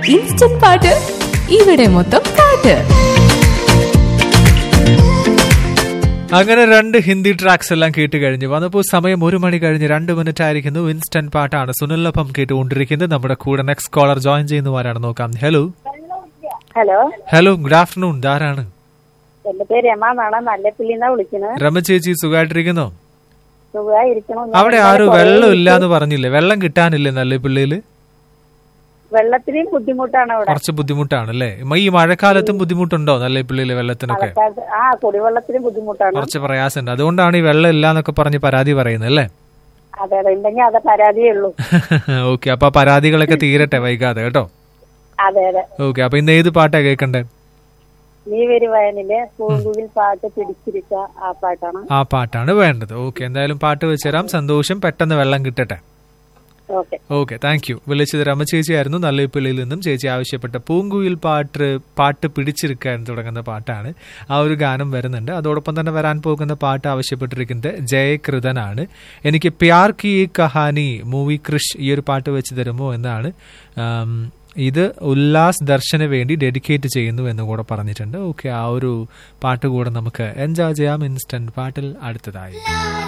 instant പാട്ട് ഇവിടെ മൊത്തം പാട്ട് അങ്ങനെ രണ്ട് ഹിന്ദി ട്രാക്സ് എല്ലാം കേട്ട് കഴിഞ്ഞു വന്നപ്പോൾ സമയം ഒരു മണി കഴിഞ്ഞ് രണ്ട് മിനിറ്റ് ആയിരിക്കുന്നു ഇൻസ്റ്റന്റ് പാട്ടാണ് സുനിലൊപ്പം കേട്ടുകൊണ്ടിരിക്കുന്നത് നമ്മുടെ കൂടെ നെക്സ്റ്റ് കോളർ ജോയിൻ ചെയ്യുന്നവരാണ് നോക്കാം hello hello hello good afternoon ധാരാണ് എന്റെ പേര് രമ എന്നാണ് നല്ലപ്പിള്ളിന്നാ വിളിക്കുന്നത് രമ ചേച്ചി സുഖമായിട്ടിരിക്കുന്നോ സുഖമായിരിക്കണു ഞാൻ അവിടെ ഇന്നലെ ആരും കുറേ വെള്ളം ഇല്ലാന്ന് പറഞ്ഞില്ലേ വെള്ളം കിട്ടാനില്ലേ നല്ല പിള്ളിയില് വെള്ളത്തിനും ബുദ്ധിമുട്ടാണ് അവിടെ കുറച്ച് ബുദ്ധിമുട്ടാണ് അല്ലേ ഈ മഴക്കാലത്തും ബുദ്ധിമുട്ടുണ്ടോ നല്ല പിള്ളിയില് വെള്ളത്തിനൊക്കെ മഴക്കാലത്ത് ആ കുടിവെള്ളത്തിനും ബുദ്ധിമുട്ടാണ് കുറച്ച് പ്രയാസമുണ്ട് അതുകൊണ്ടാണ് ഈ വെള്ളം ഇല്ലാന്നൊക്കെ പറഞ്ഞ് പരാതി പറയുന്നത് അല്ലേ അതെ അതെ ഉണ്ടെങ്കിൽ അത് പരാതിയേ ഉള്ളൂ ഓക്കെ അപ്പൊ ആ പരാതികളൊക്കെ തീരട്ടെ വൈകാതെ കേട്ടോ അതെ അതെ ഓക്കെ അപ്പൊ ഇന്ന് ഏത് പാട്ടാ കേൾക്കണ്ടേ നീ വരുവയനിലെ പൂങ്കുവിൽ പാട്ട് പിടിച്ചിരിക്ക ആ പാട്ടാണ് ആ പാട്ടാണ് വേണ്ടത് ഓക്കെ എന്തായാലും പാട്ട് വെച്ചുതരാം സന്തോഷം പെട്ടെന്ന് വെള്ളം കിട്ടട്ടെ ഓക്കെ ഓക്കെ താങ്ക് യു വിളിച്ചത് രമ ചേച്ചിയായിരുന്നു നല്ലയിപ്പള്ളിയിൽ നിന്നും ചേച്ചി ആവശ്യപ്പെട്ട പൂങ്കുയിൽ പാട്ട് പാട്ട് പിടിച്ചിരിക്കാൻ തുടങ്ങുന്ന പാട്ടാണ് ആ ഒരു ഗാനം വരുന്നുണ്ട് അതോടൊപ്പം തന്നെ വരാൻ പോകുന്ന പാട്ട് ആവശ്യപ്പെട്ടിരിക്കുന്നത് ജയകൃതനാണ് എനിക്ക് പ്യാർ കി ഈ കഹാനി മൂവി കൃഷ് ഈ ഒരു പാട്ട് വെച്ച് തരുമോ എന്നാണ് ആം, ഇത് ഉല്ലാസ് ദർശന് വേണ്ടി ഡെഡിക്കേറ്റ് ചെയ്യുന്നു എന്ന് കൂടെ പറഞ്ഞിട്ടുണ്ട് ഓക്കെ ആ ഒരു പാട്ട് കൂടെ നമുക്ക് എൻജോയ് ചെയ്യാം ഇൻസ്റ്റന്റ് പാട്ടിൽ അടുത്തതായി